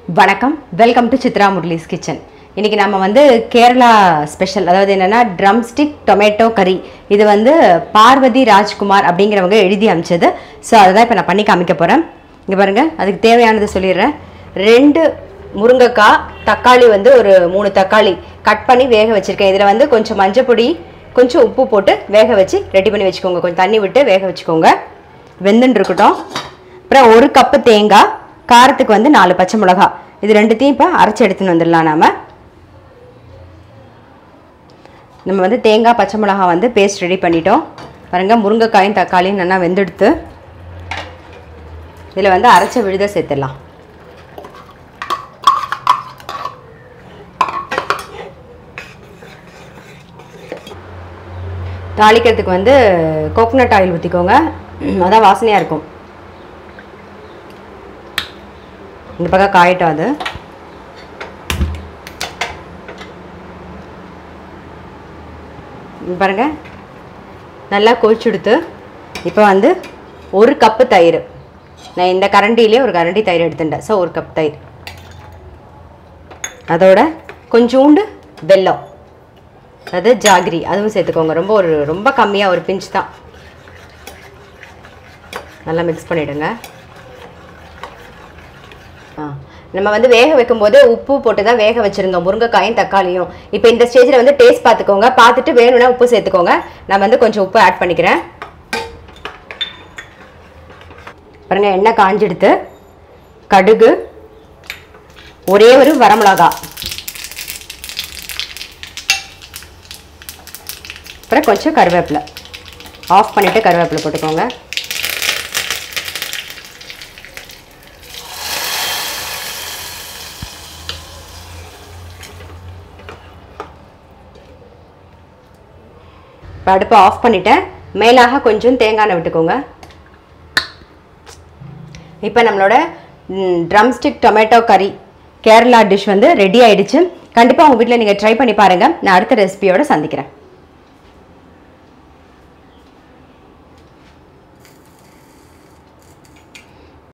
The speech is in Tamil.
வணக்கம் welcome to Chitra Murali's kitchen இன்னைக்கு நம்ம வந்து கேரளா ஸ்பெஷல் அதாவது என்னன்னா ட்ரம் ஸ்டிக் டொமேட்டோ கறி இது வந்து பார்வதி ராஜ்குமார் அப்படிங்கிறவங்க எழுதி அமைச்சது ஸோ அதை தான் இப்போ நான் பண்ணி காமிக்க போகிறேன் இங்கே பாருங்க அதுக்கு தேவையானது சொல்லிடுறேன் ரெண்டு முருங்கைக்காய் தக்காளி வந்து ஒரு மூணு தக்காளி கட் பண்ணி வேக வச்சுருக்கேன் இதில் வந்து கொஞ்சம் மஞ்சள் பொடி கொஞ்சம் உப்பு போட்டு வேக வச்சு ரெடி பண்ணி வச்சுக்கோங்க கொஞ்சம் தண்ணி விட்டு வேக வச்சுக்கோங்க வெந்துன்னு இருக்கட்டும் அப்புறம் ஒரு கப்பு தேங்காய் காரத்துக்கு வந்து நாலு பச்சை மிளகா இது ரெண்டுத்தையும் இப்போ அரைச்சி எடுத்துன்னு வந்துடலாம் நாம நம்ம வந்து தேங்காய் பச்சை மிளகா வந்து பேஸ்ட் ரெடி பண்ணிட்டோம் பாருங்க முருங்கைக்காயும் தக்காளியும் நல்லா வெந்தெடுத்து இதில் வந்து அரைச்ச விழுத சேர்த்துடலாம் தாளிக்கிறதுக்கு வந்து கோகனட் ஆயில் ஊற்றிக்கோங்க அதான் வாசனையாக இருக்கும் இந்த பக்கம் காயட்டும் அது இங்க பாருங்க நல்லா கொதிச்சுடுத்து இப்போ வந்து ஒரு கப்பு தயிர் நான் இந்த கரண்டிலே ஒரு கரண்டி தயிர் எடுத்துட்டேன் ஸோ ஒரு கப் தயிர் அதோட கொஞ்சோண்டு வெல்லம் அதாவது ஜாகிரி அதுவும் சேர்த்துக்கோங்க ரொம்ப ஒரு ரொம்ப கம்மியாக ஒரு பிஞ்ச் தான் நல்லா மிக்ஸ் பண்ணிவிடுங்க ஆ நம்ம வந்து வேக வைக்கும்போது உப்பு போட்டு தான் வேக வச்சுருந்தோம் முருங்கைக்காயும் தக்காளியும் இப்போ இந்த ஸ்டேஜில் வந்து டேஸ்ட் பார்த்துக்கோங்க பார்த்துட்டு வேணும்னா உப்பு சேர்த்துக்கோங்க நான் வந்து கொஞ்சம் உப்பு ஆட் பண்ணிக்கிறேன் பாருங்க எண்ணெய் காஞ்செடுத்து கடுகு ஒரே ஒரு வரமிளகா அப்புறம் கொஞ்சம் கருவேப்பிலை ஆஃப் பண்ணிவிட்டு கருவேப்பிலை போட்டுக்கோங்க இப்போ அடுப்பை ஆஃப் பண்ணிட்டேன் மேலாக கொஞ்சம் தேங்காய் எண்ணெய் விட்டுக்கோங்க இப்போ நம்மளோட ட்ரம் ஸ்டிக் டொமேட்டோ கறி கேரளா டிஷ் வந்து ரெடி ஆயிடுச்சு கண்டிப்பாக உங்கள் வீட்டில் நீங்கள் ட்ரை பண்ணி பாருங்கள் நான் அடுத்த ரெசிபியோட சந்திக்கிறேன்